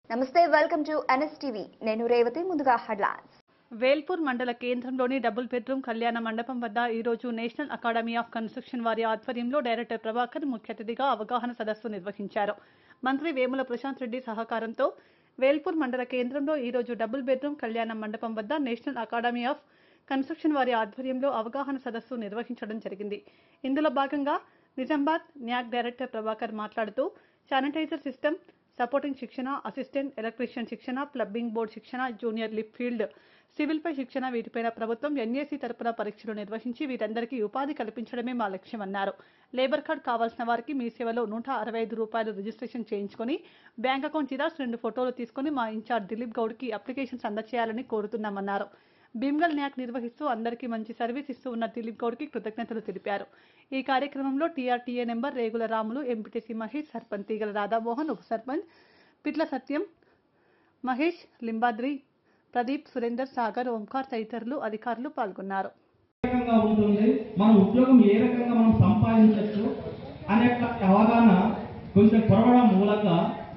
నమస్తే welcome to NSTV నేను రేవతి ముందుగా హెడ్లైన్స్ వేల్పూర్ మండల కేంద్రంలోని డబుల్ బెడ్రూమ్ కళ్యాణ మండపం వద్ద ఈ రోజు నేషనల్ అకాడమీ ఆఫ్ కన్స్ట్రక్షన్ వారి ఆధ్వర్యంలో డైరెక్టర్ ప్రభాకర్ ముఖ్య అతిథిగా అవగాహన సదస్సు నిర్వహించారు మంత్రి వేముల ప్రశాంత్ రెడ్డి సహకారంతో వేల్పూర్ మండల కేంద్రంలో ఈ రోజు డబుల్ బెడ్రూమ్ కళ్యాణ మండపం వద్ద నేషనల్ అకాడమీ ఆఫ్ కన్స్ట్రక్షన్ వారి ఆధ్వర్యంలో అవగాహన సదస్సు నిర్వహించడం జరిగింది ఇందులో భాగంగా నిజామాబాద్ న్యాక్ డైరెక్టర్ ప్రభాకర్ మాట్లాడుతూ శానిటైజర్ సిస్టమ్ సపోర్టింగ్ శిక్షణ అసిస్టెంట్ ఎలక్ట్రీషియన్ శిక్షణ ప్లంబింగ్ బోర్డ్ శిక్షణ జూనియర్ లిఫ్ట్ ఫీల్డ్ సివిల్పై శిక్షణ వీటిపైన ప్రభుత్వం ఎన్ఏసీ తరపున పరీక్షలు నిర్వహించి వీరందరికీ ఉపాధి కల్పించడమే మా లక్ష్యమన్నారు లేబర్ కార్డ్ కావాల్సిన వారికి మీ సేవలో నూట అరవై ఐదు రూపాయలు రిజిస్ట్రేషన్ చేయించుకొని బ్యాంక్ అకౌంట్ జిరాక్స్ రెండు ఫోటోలు తీసుకొని మా ఇన్ఛార్జ్ దిలీప్ గౌడ్కి అప్లికేషన్స్ అందచేయాలని కోరుతున్నామన్నారు భీమ్గల్ న్యాక్ నిర్వహిస్తూ అందరికీ మంచి సర్వీస్ ఇస్తూ ఉన్న దిలీప్ గౌడ్కి కృతజ్ఞతలు తెలిపారు ఈ కార్యక్రమంలో TRTA number Regula Ramulu MPTC Mahesh sarpanch Teegala Radhamohan ఉప సర్పంచ్ పిట్ల సత్యం మహేష్ లింబాద్రి ప్రదీప్ సురేందర్ సాగర్ ఓంకార్ తదితరులు అధికారులు పాల్గొన్నారు ఏ రకంగా ఉంటుంది మన ఉద్యోగం ఏ రకంగా మనం సంపాదించవచ్చు అనే యొక్క అవగాహన కొంచెం కొరవడం మూలంగా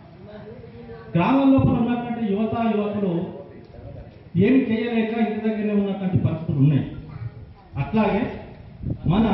గ్రామం లోపల ఉన్నటువంటి యువత యువకులు ఏం చేయలేక ఇంటి దగ్గరనే ఉన్నటువంటి పరిస్థితులు ఉన్నాయి అట్లాగే మన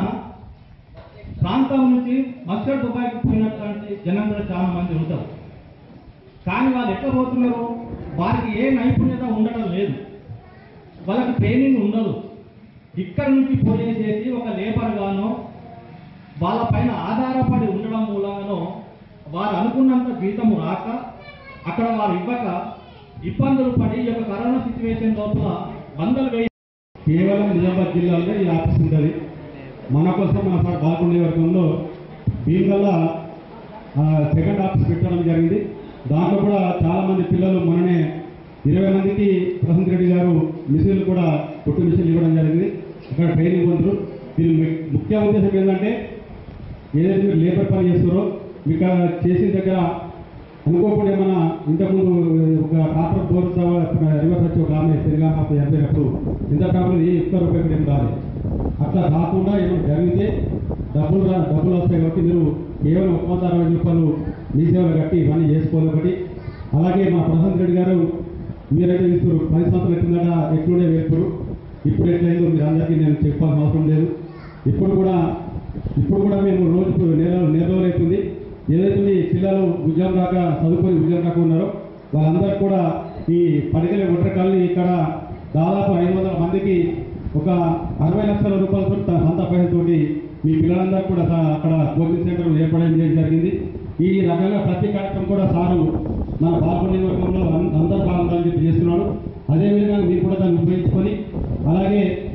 ప్రాంతం నుంచి మస్కర్ దుబాయ్కి పోయినటువంటి జనం కూడా చాలా మంది ఉంటారు కానీ వాళ్ళు ఎట్లా పోతున్నారు వారికి ఏ నైపుణ్యత ఉండడం లేదు వాళ్ళకి ట్రైనింగ్ ఉండదు ఇక్కడ నుంచి పోయి చేసి ఒక లేబర్ గానో వాళ్ళ పైన ఆధారపడి ఉండడం మూలంగానో వారు అనుకున్నంత జీతము రాక అక్కడ వారు ఇవ్వక ఇబ్బందులు పడి ఈ యొక్క కరోనా సిచ్యువేషన్ లోపల వందలు వేయి కేవలం నిజామాబాద్ జిల్లాలో ఈ ఆఫీస్ ఉంటుంది మన కోసం మన సార్ బాగుండే వర్గంలో భీమగల్ల సెకండ్ ఆఫీస్ పెట్టడం జరిగింది దాంట్లో కూడా చాలా మంది పిల్లలు మొన్ననే ఇరవై మందికి ప్రశాంత్ రెడ్డి గారు మిషన్లు కూడా పుట్టు మిషన్లు ఇవ్వడం జరిగింది అక్కడ ట్రైనింగ్ పొందుతారు దీని ము- ముఖ్య ఉద్దేశం ఏంటంటే ఏదైతే మీరు లేబర్ పని చేస్తారో మీకు ఆ చేసిన దగ్గర అనుకోకుండా ఏమన్నా ఇంతకుముందు ఒక ట్రాక్టర్ బోర్ రివర్స్ వచ్చి ఒక ఆమె తిరిగా మాకు చనిపోయినప్పుడు ఇంత కాలంలో ఏ ఒక్క రూపాయి కూడా ఏం రాలేదు అట్లా రాకుండా ఏమైనా జరిగితే డబ్బులు రా డబ్బులు వస్తాయి కాబట్టి మీరు కేవలం ఒక వంద అరవై రూపాయలు మీ సేవలు కట్టి ఇవన్నీ చేసుకోవాలి ఒకటి అలాగే మా ప్రశాంత్ రెడ్డి గారు మీరైతే ఇస్తారు పది సంవత్సరాల కిందట ఎట్లుండే వేస్తారు ఇప్పుడు ఎట్లయిందో మీరు అందరికీ నేను చెప్పాల్సిన అవసరం లేదు ఇప్పుడు కూడా ఇప్పుడు కూడా మేము రోజు నెల నెల రోజులు అవుతుంది ఏదైతే మీ పిల్లలు ఉద్యోగం రాక చదువుకొని ఉద్యోగం రాక ఉన్నారో వాళ్ళందరూ కూడా ఈ పడిగల ఒంటరి కాలనీ ఇక్కడ దాదాపు ఐదు వందల మందికి ఒక అరవై లక్షల రూపాయలతో తన సొంత పైసలతోటి మీ పిల్లలందరూ కూడా సా- అక్కడ కోచింగ్ సెంటర్ ఏర్పడడం చేయడం జరిగింది ఈ రకంగా ప్రతి కార్యక్రమం కూడా సారు మన బాలపల్లి నియోజకవర్గంలో అన్- అందరూ బాగుండాలని చెప్పి చేస్తున్నాడు అదేవిధంగా మీరు కూడా దాన్ని ఉపయోగించుకొని అలాగే